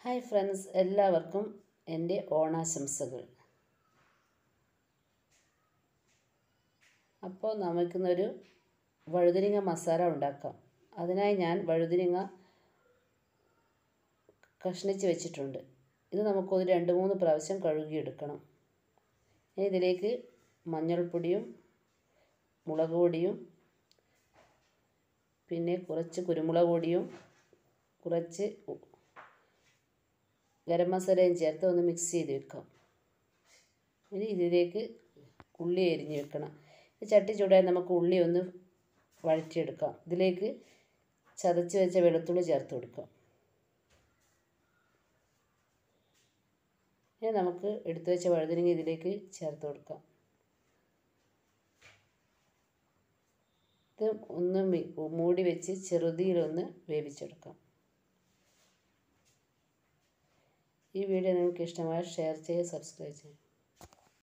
hi friends എല്ലാവർക്കും എൻ്റെ ഓണാശംസകൾ അപ്പോൾ നമുക്കിന്നൊരു വഴുതനങ്ങ മസാല ഉണ്ടാക്കാം അതിനായി ഞാൻ വഴുതനങ്ങ കഷ്ണിച്ച് വെച്ചിട്ടുണ്ട് ഇത് നമുക്കൊരു രണ്ട് മൂന്ന് പ്രാവശ്യം കഴുകിയെടുക്കണം ഇനി ഇതിലേക്ക് മഞ്ഞൾപ്പൊടിയും മുളക് പൊടിയും പിന്നെ കുറച്ച് കുരുമുളക് പൊടിയും കുറച്ച് ഗരം മസാലയും ചേർത്ത് ഒന്ന് മിക്സ് ചെയ്ത് വെക്കാം ഇനി ഇതിലേക്ക് ഉള്ളി അരിഞ്ഞ് വെക്കണം ചട്ടി ചൂടായി നമുക്ക് ഉള്ളി ഒന്ന് വഴറ്റിയെടുക്കാം ഇതിലേക്ക് ചതച്ച് വെച്ച വെളുത്തുള്ളി ചേർത്ത് കൊടുക്കാം ഇനി നമുക്ക് എടുത്തു വെച്ച വഴുതനങ്ങ ഇതിലേക്ക് ചേർത്ത് കൊടുക്കാം ഇത് ഒന്ന് മൂടി വെച്ച് ചെറുതിയിലൊന്ന് വേവിച്ചെടുക്കാം ഈ വീഡിയോ നിങ്ങൾക്ക് ഇഷ്ടമായ ഷെയർ ചെയ്യുക സബ്സ്ക്രൈബ് ചെയ്യുക